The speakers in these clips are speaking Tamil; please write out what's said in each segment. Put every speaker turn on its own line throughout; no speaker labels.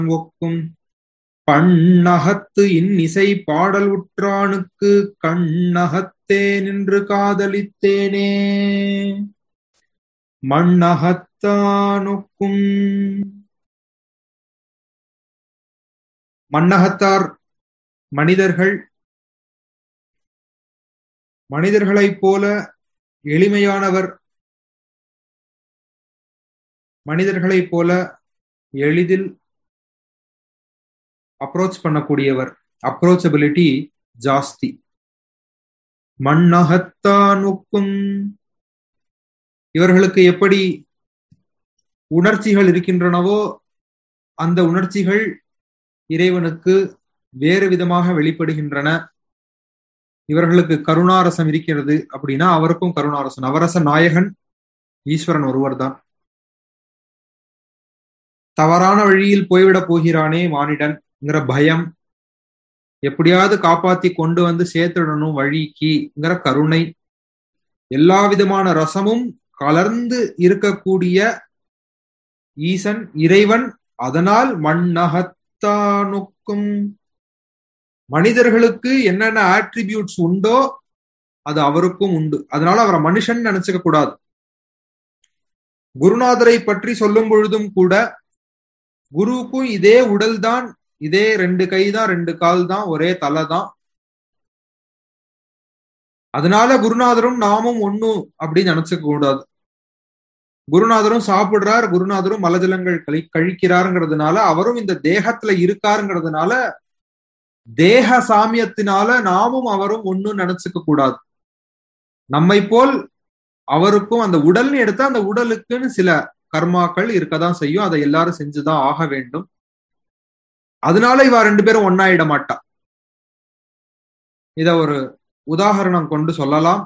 ஒக்கும் பண்ணகத்து இன்னிசை பாடல் உற்றானுக்கு கண்ணகத்தே நின்று காதலித்தேனே மண்ணகத்தானுக்கும் மண்ணகத்தார் மனிதர்கள் மனிதர்களைப் போல எளிமையானவர் மனிதர்களைப் போல எளிதில் அப்ரோச் பண்ணக்கூடியவர் அப்ரோச்சபிலிட்டி ஜாஸ்தி மண்ணகத்தானுக்கும் இவர்களுக்கு எப்படி உணர்ச்சிகள் இருக்கின்றனவோ அந்த உணர்ச்சிகள் இறைவனுக்கு வேறு விதமாக வெளிப்படுகின்றன இவர்களுக்கு கருணாரசம் இருக்கிறது அப்படின்னா அவருக்கும் கருணாரசன் அவரச நாயகன் ஈஸ்வரன் ஒருவர் தான் தவறான வழியில் போய்விடப் போகிறானே மானிடன்ங்கிற பயம் எப்படியாவது காப்பாத்தி கொண்டு வந்து சேர்த்துடணும் வழிக்குங்கிற கருணை எல்லா விதமான ரசமும் கலர்ந்து இருக்கக்கூடிய ஈசன் இறைவன் அதனால் மண்ணகத்தானுக்கும் மனிதர்களுக்கு என்னென்ன ஆட்ரிபியூட்ஸ் உண்டோ அது அவருக்கும் உண்டு அதனால அவரை மனுஷன் நினைச்சுக்க கூடாது குருநாதரை பற்றி சொல்லும் பொழுதும் கூட குருவுக்கும் இதே உடல் தான் இதே ரெண்டு கை தான் ரெண்டு கால் தான் ஒரே தலை தான் அதனால குருநாதரும் நாமும் ஒண்ணு அப்படின்னு நினைச்சுக்க கூடாது குருநாதரும் சாப்பிடுறார் குருநாதரும் மலஜலங்கள் கழி கழிக்கிறாருங்கிறதுனால அவரும் இந்த தேகத்துல இருக்காருங்கிறதுனால தேக சாமியத்தினால நாமும் அவரும் ஒன்னும் நினைச்சுக்க கூடாது நம்மை போல் அவருக்கும் அந்த உடல்னு எடுத்தா அந்த உடலுக்குன்னு சில கர்மாக்கள் இருக்கதான் செய்யும் அதை எல்லாரும் செஞ்சுதான் ஆக வேண்டும் அதனால இவ ரெண்டு பேரும் ஒன்னாயிட மாட்டா இத ஒரு உதாகரணம் கொண்டு சொல்லலாம்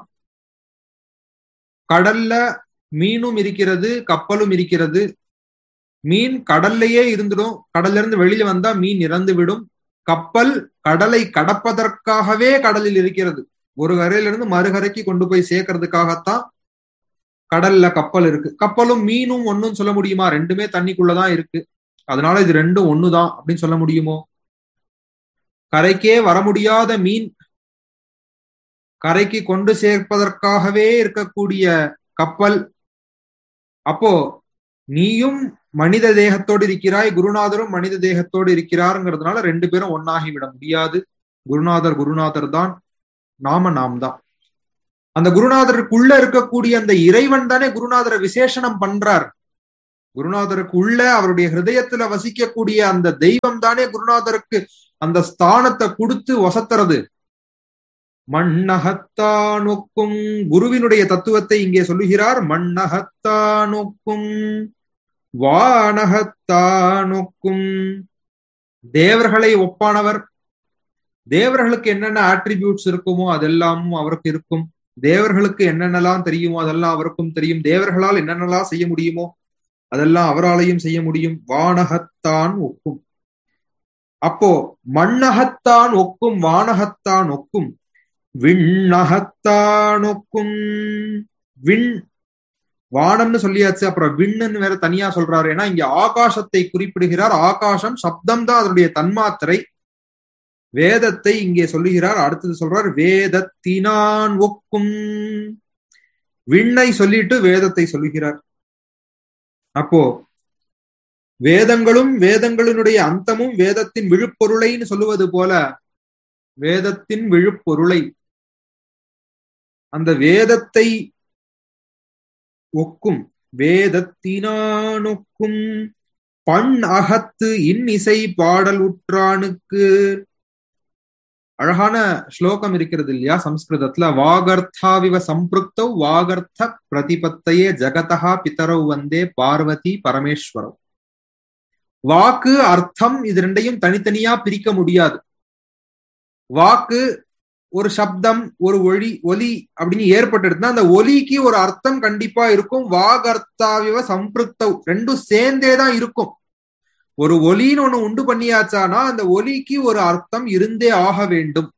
கடல்ல மீனும் இருக்கிறது கப்பலும் இருக்கிறது மீன் கடல்லையே இருந்துடும் கடல்ல இருந்து வெளியில வந்தா மீன் இறந்து விடும் கப்பல் கடலை கடப்பதற்காகவே கடலில் இருக்கிறது ஒரு கரையிலிருந்து மறுகரைக்கு கொண்டு போய் சேர்க்கறதுக்காகத்தான் கடல்ல கப்பல் இருக்கு கப்பலும் மீனும் ஒன்னும் சொல்ல முடியுமா ரெண்டுமே தண்ணிக்குள்ளதான் இருக்கு அதனால இது ரெண்டும் ஒண்ணுதான் அப்படின்னு சொல்ல முடியுமோ கரைக்கே வர முடியாத மீன் கரைக்கு கொண்டு சேர்ப்பதற்காகவே இருக்கக்கூடிய கப்பல் அப்போ நீயும் மனித தேகத்தோடு இருக்கிறாய் குருநாதரும் மனித தேகத்தோடு இருக்கிறாருங்கிறதுனால ரெண்டு பேரும் ஒன்னாகி விட முடியாது குருநாதர் குருநாதர் தான் நாம நாம் தான் அந்த குருநாதருக்குள்ள இருக்கக்கூடிய அந்த இறைவன் தானே குருநாதரை விசேஷனம் பண்றார் குருநாதருக்கு உள்ள அவருடைய ஹிருதயத்துல வசிக்கக்கூடிய அந்த தெய்வம் தானே குருநாதருக்கு அந்த ஸ்தானத்தை கொடுத்து வசத்துறது மண்ணகத்தானொக்கும் குருவினுடைய தத்துவத்தை இங்கே சொல்லுகிறார் மண்ணகத்தானொக்கும் வானகத்தானொக்கும் தேவர்களை ஒப்பானவர் தேவர்களுக்கு என்னென்ன ஆட்ரிபியூட்ஸ் இருக்குமோ அதெல்லாமும் அவருக்கு இருக்கும் தேவர்களுக்கு என்னென்னலாம் தெரியுமோ அதெல்லாம் அவருக்கும் தெரியும் தேவர்களால் என்னென்னலாம் செய்ய முடியுமோ அதெல்லாம் அவராலையும் செய்ய முடியும் வானகத்தான் ஒக்கும் அப்போ மண்ணகத்தான் ஒக்கும் வானகத்தான் ஒக்கும் விண்ணகத்தான் ஒக்கும் விண் வானம்னு சொல்லியாச்சு அப்புறம் விண்ணுன்னு வேற தனியா சொல்றாரு ஏன்னா இங்க ஆகாசத்தை குறிப்பிடுகிறார் ஆகாசம் சப்தம் தான் அதனுடைய தன்மாத்திரை வேதத்தை இங்கே சொல்லுகிறார் அடுத்தது சொல்றார் வேதத்தினான் ஒக்கும் விண்ணை சொல்லிட்டு வேதத்தை சொல்லுகிறார் அப்போ வேதங்களும் வேதங்களினுடைய அந்தமும் வேதத்தின் விழுப்பொருளைன்னு சொல்லுவது போல வேதத்தின் விழுப்பொருளை அந்த வேதத்தை ஒக்கும் வேதத்தினானொக்கும் பண் அகத்து இன்னிசை பாடல் உற்றானுக்கு அழகான ஸ்லோகம் இருக்கிறது இல்லையா சம்ஸ்கிருதத்துல வாகர்த்தாவிவ சம்பிருக்தவ் வாகர்த்த பிரதிபத்தையே ஜகதா பிதரவ் வந்தே பார்வதி பரமேஸ்வரவ் வாக்கு அர்த்தம் இது ரெண்டையும் தனித்தனியா பிரிக்க முடியாது வாக்கு ஒரு சப்தம் ஒரு ஒளி ஒலி அப்படின்னு ஏற்பட்டுடுதுன்னா அந்த ஒலிக்கு ஒரு அர்த்தம் கண்டிப்பா இருக்கும் வாகர்த்தாவிவ சம்பிருக்தவ் ரெண்டும் சேர்ந்தே தான் இருக்கும் ஒரு ஒலின்னு ஒண்ணு உண்டு பண்ணியாச்சானா அந்த ஒலிக்கு ஒரு அர்த்தம் இருந்தே ஆக வேண்டும்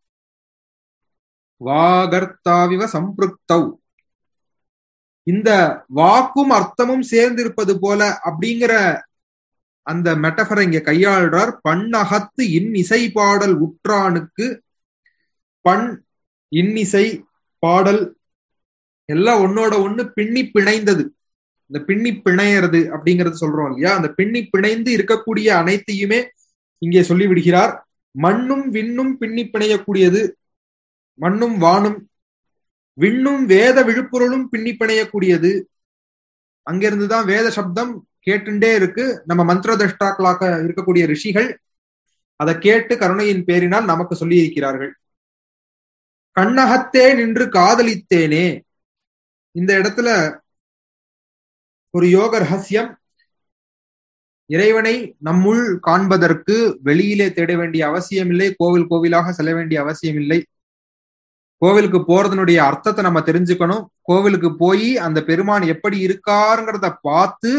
வாகர்த்தாவிவ சம்பிருக்தவ் இந்த வாக்கும் அர்த்தமும் சேர்ந்திருப்பது போல அப்படிங்கிற அந்த மெட்டபரை இங்க கையாளுறார் பண்ணகத்து இன்னிசை பாடல் உற்றானுக்கு பண் இன்னிசை பாடல் எல்லாம் ஒன்னோட ஒண்ணு பின்னி பிணைந்தது இந்த பின்னி பிணையறது அப்படிங்கறது சொல்றோம் இல்லையா அந்த பின்னி பிணைந்து இருக்கக்கூடிய அனைத்தையுமே இங்கே சொல்லி விடுகிறார் மண்ணும் விண்ணும் பின்னி பிணையக்கூடியது மண்ணும் வானும் விண்ணும் வேத விழுப்புரலும் பின்னி பிணையக்கூடியது அங்கிருந்துதான் வேத சப்தம் கேட்டுண்டே இருக்கு நம்ம மந்திர தஷ்டாக்களாக இருக்கக்கூடிய ரிஷிகள் அதை கேட்டு கருணையின் பேரினால் நமக்கு சொல்லி இருக்கிறார்கள் கண்ணகத்தே நின்று காதலித்தேனே இந்த இடத்துல ஒரு யோக ரகசியம் இறைவனை நம்முள் காண்பதற்கு வெளியிலே தேட வேண்டிய அவசியம் இல்லை கோவில் கோவிலாக செல்ல வேண்டிய அவசியம் இல்லை கோவிலுக்கு போறதனுடைய அர்த்தத்தை நம்ம தெரிஞ்சுக்கணும் கோவிலுக்கு போய் அந்த பெருமான் எப்படி இருக்காருங்கிறத பார்த்து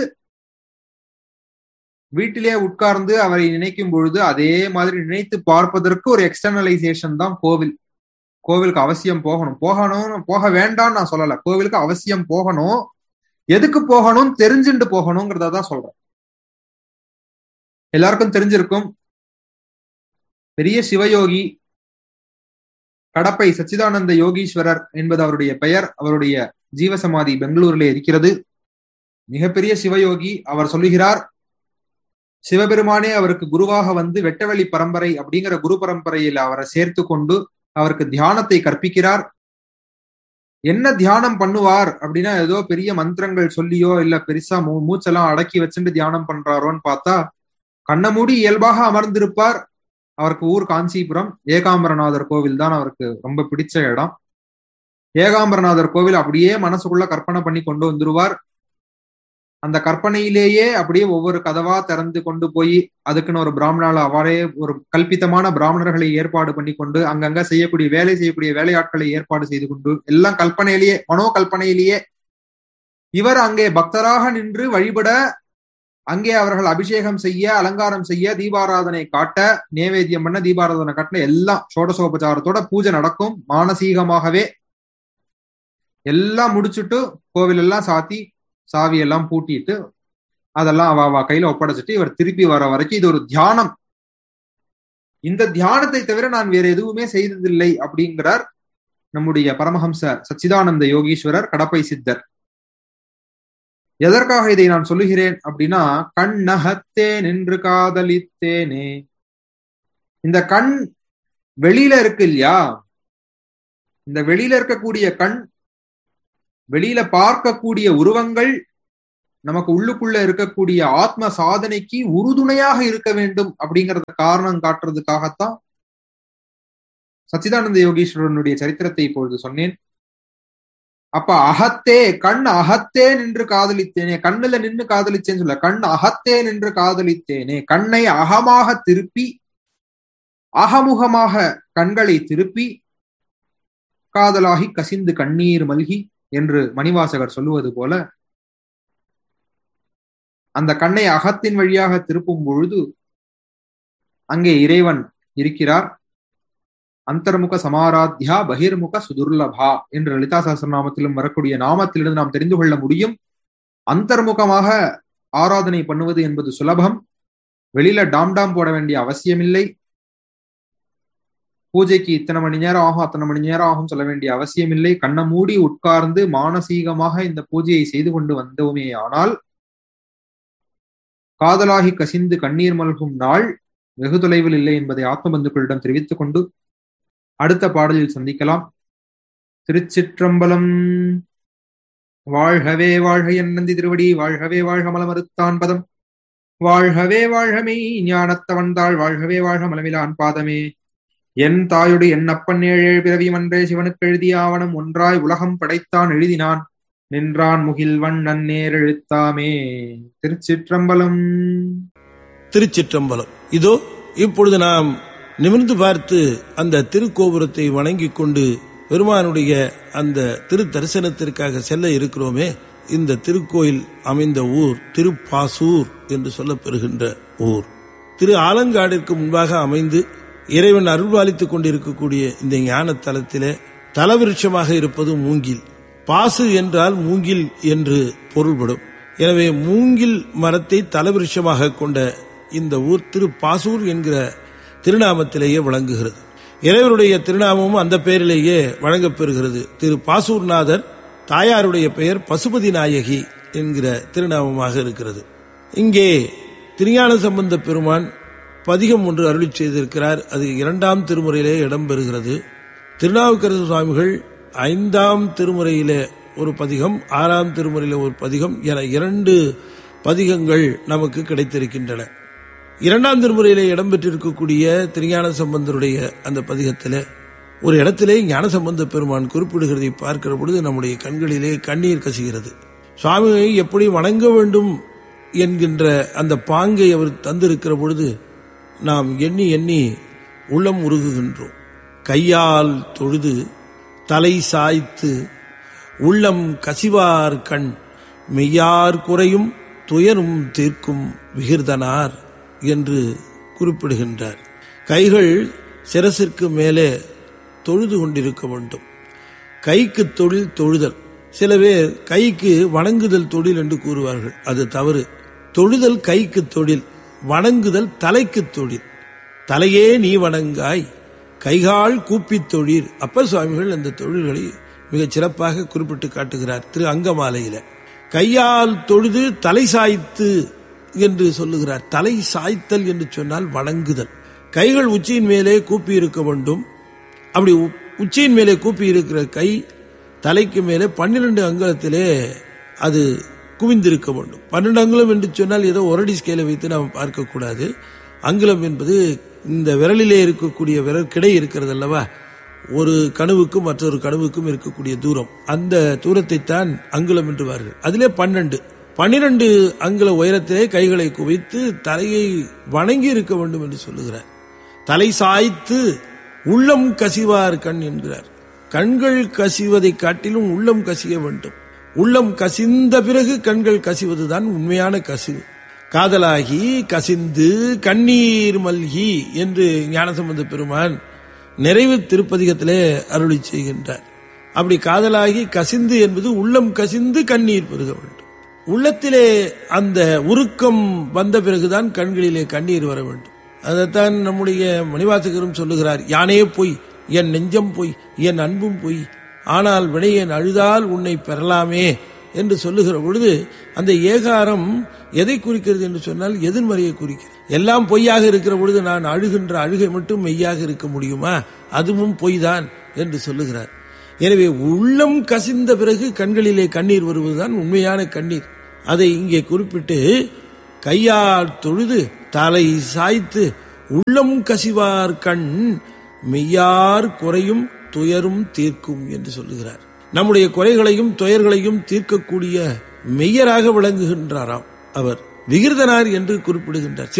வீட்டிலே உட்கார்ந்து அவரை நினைக்கும் பொழுது அதே மாதிரி நினைத்து பார்ப்பதற்கு ஒரு எக்ஸ்டர்னலைசேஷன் தான் கோவில் கோவிலுக்கு அவசியம் போகணும் போகணும் போக வேண்டாம்னு நான் சொல்லல கோவிலுக்கு அவசியம் போகணும் எதுக்கு போகணும் தெரிஞ்சுட்டு போகணுங்கிறத தான் சொல்றேன் எல்லாருக்கும் தெரிஞ்சிருக்கும் பெரிய சிவயோகி கடப்பை சச்சிதானந்த யோகீஸ்வரர் என்பது அவருடைய பெயர் அவருடைய ஜீவசமாதி பெங்களூரிலே இருக்கிறது மிகப்பெரிய சிவயோகி அவர் சொல்லுகிறார் சிவபெருமானே அவருக்கு குருவாக வந்து வெட்டவெளி பரம்பரை அப்படிங்கிற குரு பரம்பரையில் அவரை சேர்த்து கொண்டு அவருக்கு தியானத்தை கற்பிக்கிறார் என்ன தியானம் பண்ணுவார் அப்படின்னா ஏதோ பெரிய மந்திரங்கள் சொல்லியோ இல்ல பெருசா மூ மூச்செல்லாம் அடக்கி வச்சுட்டு தியானம் பண்றாரோன்னு பார்த்தா கண்ண மூடி இயல்பாக அமர்ந்திருப்பார் அவருக்கு ஊர் காஞ்சிபுரம் ஏகாம்பரநாதர் கோவில் தான் அவருக்கு ரொம்ப பிடிச்ச இடம் ஏகாம்பரநாதர் கோவில் அப்படியே மனசுக்குள்ள கற்பனை பண்ணி கொண்டு வந்துருவார் அந்த கற்பனையிலேயே அப்படியே ஒவ்வொரு கதவா திறந்து கொண்டு போய் அதுக்குன்னு ஒரு பிராமணால அவரே ஒரு கல்பித்தமான பிராமணர்களை ஏற்பாடு பண்ணி கொண்டு அங்கங்க செய்யக்கூடிய வேலை செய்யக்கூடிய வேலையாட்களை ஏற்பாடு செய்து கொண்டு எல்லாம் கல்பனையிலேயே மனோ கல்பனையிலேயே இவர் அங்கே பக்தராக நின்று வழிபட அங்கே அவர்கள் அபிஷேகம் செய்ய அலங்காரம் செய்ய தீபாராதனை காட்ட நேவேத்தியம் பண்ண தீபாராதனை காட்டின எல்லாம் சோடசோபச்சாரத்தோட பூஜை நடக்கும் மானசீகமாகவே எல்லாம் முடிச்சுட்டு கோவில் எல்லாம் சாத்தி சாவி எல்லாம் பூட்டிட்டு அதெல்லாம் அவ அவ கையில ஒப்படைச்சிட்டு இவர் திருப்பி வர வரைக்கும் இது ஒரு தியானம் இந்த தியானத்தை தவிர நான் வேற எதுவுமே செய்ததில்லை அப்படிங்கிறார் நம்முடைய பரமஹம்ச சச்சிதானந்த யோகீஸ்வரர் கடப்பை சித்தர் எதற்காக இதை நான் சொல்லுகிறேன் அப்படின்னா கண் நகத்தே நின்று காதலித்தேனே இந்த கண் வெளியில இருக்கு இல்லையா இந்த வெளியில இருக்கக்கூடிய கண் வெளியில பார்க்கக்கூடிய உருவங்கள் நமக்கு உள்ளுக்குள்ள இருக்கக்கூடிய ஆத்ம சாதனைக்கு உறுதுணையாக இருக்க வேண்டும் அப்படிங்கறத காரணம் காட்டுறதுக்காகத்தான் சச்சிதானந்த யோகீஸ்வரனுடைய சரித்திரத்தை இப்பொழுது சொன்னேன் அப்ப அகத்தே கண் அகத்தே நின்று காதலித்தேனே கண்ணுல நின்று காதலிச்சேன்னு சொல்ல கண் அகத்தே நின்று காதலித்தேனே கண்ணை அகமாக திருப்பி அகமுகமாக கண்களை திருப்பி காதலாகி கசிந்து கண்ணீர் மல்கி என்று மணிவாசகர் சொல்லுவது போல அந்த கண்ணை அகத்தின் வழியாக திருப்பும் பொழுது அங்கே இறைவன் இருக்கிறார் அந்தர்முக சமாராத்யா பகிர்முக சுதுர்லபா என்று லலிதா சஹசிரநாமத்திலும் வரக்கூடிய நாமத்திலிருந்து நாம் தெரிந்து கொள்ள முடியும் அந்தர்முகமாக ஆராதனை பண்ணுவது என்பது சுலபம் வெளியில டாம் டாம் போட வேண்டிய அவசியமில்லை பூஜைக்கு இத்தனை மணி நேரம் ஆகும் அத்தனை மணி நேரம் ஆகும் சொல்ல வேண்டிய அவசியம் இல்லை கண்ணை மூடி உட்கார்ந்து மானசீகமாக இந்த பூஜையை செய்து கொண்டு வந்தோமே ஆனால் காதலாகி கசிந்து கண்ணீர் மல்கும் நாள் வெகு தொலைவில் இல்லை என்பதை ஆத்ம பந்துக்களிடம் தெரிவித்துக் கொண்டு அடுத்த பாடலில் சந்திக்கலாம் திருச்சிற்றம்பலம் வாழ்கவே வாழ்க என் நந்தி திருவடி வாழ்கவே வாழ்க மலமறுத்தான் பதம் வாழ்கவே வாழ்கமே ஞானத்தவன்தாள் வாழ்கவே வாழ்க மலமிலான் பாதமே என் தாயுடு என் அப்பன் ஏழேழு பிறவி மன்றே சிவனுக்கு எழுதிய ஆவணம் ஒன்றாய் உலகம் படைத்தான் எழுதினான் நின்றான் முகில்வன் நன்னேர் எழுத்தாமே திருச்சிற்றம்பலம்
திருச்சிற்றம்பலம் இதோ இப்பொழுது நாம் நிமிர்ந்து பார்த்து அந்த திருக்கோபுரத்தை வணங்கிக் கொண்டு பெருமானுடைய அந்த திரு தரிசனத்திற்காக செல்ல இருக்கிறோமே இந்த திருக்கோயில் அமைந்த ஊர் திருப்பாசூர் என்று சொல்லப்பெறுகின்ற ஊர் திரு ஆலங்காடிற்கு முன்பாக அமைந்து இறைவன் அருள்பாலித்துக் கொண்டிருக்கக்கூடிய இந்த ஞான தலத்திலே தலவிருட்சமாக இருப்பது மூங்கில் பாசு என்றால் மூங்கில் என்று பொருள்படும் எனவே மூங்கில் மரத்தை தலவிருஷமாக கொண்ட இந்த ஊர் திரு பாசூர் என்கிற திருநாமத்திலேயே விளங்குகிறது இறைவருடைய திருநாமமும் அந்த பெயரிலேயே வழங்கப்பெறுகிறது திரு பாசூர்நாதர் தாயாருடைய பெயர் பசுபதி நாயகி என்கிற திருநாமமாக இருக்கிறது இங்கே திருஞான சம்பந்த பெருமான் பதிகம் ஒன்று அருளி செய்திருக்கிறார் அது இரண்டாம் திருமுறையிலே இடம்பெறுகிறது திருநாவுக்கரசு சுவாமிகள் ஐந்தாம் திருமுறையிலே ஒரு பதிகம் ஆறாம் திருமுறையிலே ஒரு பதிகம் என இரண்டு பதிகங்கள் நமக்கு கிடைத்திருக்கின்றன இரண்டாம் திருமுறையிலே இடம்பெற்றிருக்கக்கூடிய திருஞான சம்பந்தருடைய அந்த பதிகத்திலே ஒரு இடத்திலே ஞானசம்பந்த பெருமான் குறிப்பிடுகிறதை பார்க்கிற பொழுது நம்முடைய கண்களிலே கண்ணீர் கசிகிறது சுவாமியை எப்படி வணங்க வேண்டும் என்கின்ற அந்த பாங்கை அவர் தந்திருக்கிற பொழுது நாம் எண்ணி எண்ணி உள்ளம் உருகுகின்றோம் கையால் தொழுது தலை சாய்த்து உள்ளம் கசிவார் கண் மெய்யார் குறையும் துயரும் தீர்க்கும் விகிர்தனார் என்று குறிப்பிடுகின்றார் கைகள் சிரசிற்கு மேலே தொழுது கொண்டிருக்க வேண்டும் கைக்கு தொழில் தொழுதல் சில பேர் கைக்கு வணங்குதல் தொழில் என்று கூறுவார்கள் அது தவறு தொழுதல் கைக்கு தொழில் வணங்குதல் தலைக்கு தொழில் தலையே நீ வணங்காய் கைகால் கூப்பித் தொழில் அப்பர் சுவாமிகள் அந்த தொழில்களை மிகச் சிறப்பாக குறிப்பிட்டு காட்டுகிறார் திரு அங்கமாலையில கையால் தொழுது தலை சாய்த்து என்று சொல்லுகிறார் தலை சாய்த்தல் என்று சொன்னால் வணங்குதல் கைகள் உச்சியின் மேலே கூப்பி இருக்க வேண்டும் அப்படி உ- உச்சியின் மேலே கூப்பி இருக்கிற கை தலைக்கு மேலே பன்னிரண்டு அங்குலத்திலே அது குவிந்திருக்க வேண்டும் பன்னெண்டு அங்குலம் என்று சொன்னால் ஏதோ ஒரடி ஸ்கேலை வைத்து நாம் பார்க்கக்கூடாது அங்குலம் என்பது இந்த விரலிலே இருக்கக்கூடிய விரல் கிடை இருக்கிறது அல்லவா ஒரு கணுவுக்கும் மற்றொரு கணுவுக்கும் இருக்கக்கூடிய தூரம் அந்த தூரத்தை தான் அங்குலம் என்றுவார்கள் அதிலே பன்னெண்டு பன்னிரண்டு அங்குல உயரத்திலே கைகளை குவித்து தலையை வணங்கி இருக்க வேண்டும் என்று சொல்லுகிறார் தலை சாய்த்து உள்ளம் கசிவார் கண் என்கிறார் கண்கள் கசிவதை காட்டிலும் உள்ளம் கசிய வேண்டும் உள்ளம் கசிந்த பிறகு கண்கள் கசிவதுதான் உண்மையான கசிவு காதலாகி கசிந்து கண்ணீர் மல்கி என்று ஞானசம்பந்த பெருமான் நிறைவு திருப்பதிகத்திலே அருளி செய்கின்றார் அப்படி காதலாகி கசிந்து என்பது உள்ளம் கசிந்து கண்ணீர் பெருக வேண்டும் உள்ளத்திலே அந்த உருக்கம் வந்த பிறகுதான் கண்களிலே கண்ணீர் வர வேண்டும் அதைத்தான் நம்முடைய மணிவாசகரும் சொல்லுகிறார் யானே பொய் என் நெஞ்சம் பொய் என் அன்பும் பொய் ஆனால் வினையன் அழுதால் உன்னை பெறலாமே என்று சொல்லுகிற பொழுது அந்த ஏகாரம் எதை குறிக்கிறது என்று சொன்னால் எதிர்மறையை குறிக்கிறது எல்லாம் பொய்யாக இருக்கிற பொழுது நான் அழுகின்ற அழுகை மட்டும் மெய்யாக இருக்க முடியுமா அதுவும் பொய்தான் என்று சொல்லுகிறார் எனவே உள்ளம் கசிந்த பிறகு கண்களிலே கண்ணீர் வருவதுதான் உண்மையான கண்ணீர் அதை இங்கே குறிப்பிட்டு கையால் தொழுது தலை சாய்த்து உள்ளம் கசிவார் கண் மெய்யார் குறையும் துயரும் தீர்க்கும் என்று சொல்லுகிறார் நம்முடைய குறைகளையும் துயர்களையும் தீர்க்கக்கூடிய மெய்யராக விளங்குகின்றாராம் அவர் விகிர்தனார் என்று குறிப்பிடுகின்றார்